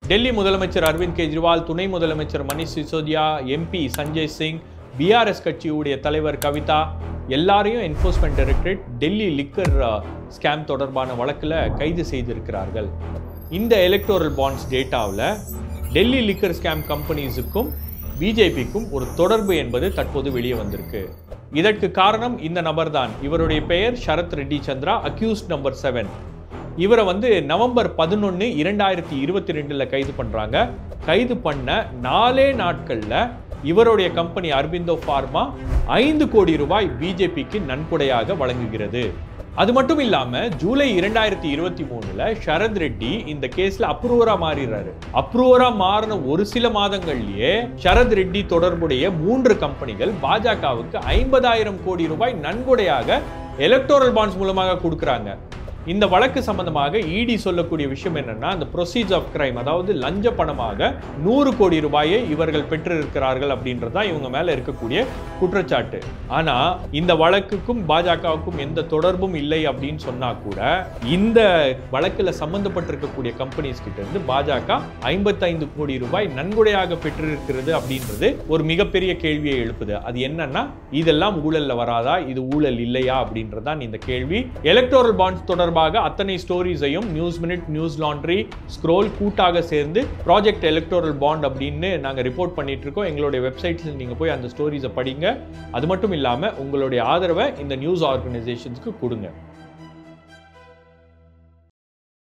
டெல்லி முதலமைச்சர் அரவிந்த் கெஜ்ரிவால் துணை முதலமைச்சர் மணிஷ் சிசோடியா எம்பி சஞ்சய் சிங் பிஆர்எஸ் கட்சியுடைய தலைவர் கவிதா எல்லாரையும் enforcement directorate Delhi liquor scam தொடர்பான வழக்கில் கைது செய்திருக்கிறார்கள் இந்த எலக்டோரல் பாண்ட்ஸ் டேட்டாவில் டெல்லி லிக்கர் ஸ்கேம் கம்பெனிஸுக்கும் பிஜேபிக்கும் ஒரு தொடர்பு என்பது தற்போது வெளியே வந்திருக்கு இதற்கு காரணம் இந்த நபர்தான் இவருடைய பெயர் Sarath Reddy Chandra accused number seven இவரை வந்து நவம்பர் பதினொன்று இரண்டாயிரத்தி இருபத்தி ரெண்டில் கைது பண்ணுறாங்க கைது பண்ண நாலே நாட்களில் இவருடைய கம்பெனி அரபிந்தோ ஃபார்மா ஐந்து கோடி ரூபாய் பிஜேபிக்கு நன்கொடையாக வழங்குகிறது அது மட்டும் இல்லாம ஜூலை இரண்டாயிரத்தி இருபத்தி மூணுல சரத் ரெட்டி இந்த கேஸ்ல அப்ரூவரா மாறிடுறாரு அப்ரூவரா மாறின ஒரு சில மாதங்கள்லயே சரத் ரெட்டி தொடர்புடைய மூன்று கம்பெனிகள் பாஜகவுக்கு ஐம்பதாயிரம் கோடி ரூபாய் நன்கொடையாக எலக்டோரல் பாண்ட்ஸ் மூலமாக கொடுக்குறாங்க இந்த வழக்கு சம்பந்தமாக இடி சொல்லக்கூடிய விஷயம் என்னன்னா அந்த ப்ரொசீஜ் ஆஃப் கிரைம் அதாவது லஞ்ச பணமாக நூறு கோடி ரூபாயை இவர்கள் பெற்றிருக்கிறார்கள் அப்படின்றதா இவங்க மேல இருக்கக்கூடிய குற்றச்சாட்டு ஆனா இந்த வழக்குக்கும் பாஜகவுக்கும் எந்த தொடர்பும் இல்லை அப்படின்னு சொன்னா கூட இந்த வழக்குல சம்பந்தப்பட்டிருக்கக்கூடிய கம்பெனிஸ் கிட்ட இருந்து பாஜக ஐம்பத்தைந்து கோடி ரூபாய் நன்கொடையாக பெற்றிருக்கிறது அப்படின்றது ஒரு மிகப்பெரிய கேள்வியை எழுப்புது அது என்னன்னா இதெல்லாம் ஊழல்ல வராதா இது ஊழல் இல்லையா அப்படின்றதான் இந்த கேள்வி எலக்டோரல் பாண்ட்ஸ் தொடர்பாக அத்தனை ஸ்டோரிஸையும் News Minute Newslaundry Scroll கூட்டாக சேர்ந்து ப்ராஜெக்ட் எலக்டோரல் பாண்ட் அப்படின்னு நாங்க ரிப்போர்ட் பண்ணிட்டு இருக்கோம் எங்களுடைய வெப்சைட்ஸ்ல நீங்க போய் அந்த ஸ்டோரிஸை படிங்க அது மட்டும் இல்லாம உங்களுடைய ஆதரவை இந்த நியூஸ் ஆர்கனைசேஷன்ஸ்க்கு கொடுங்க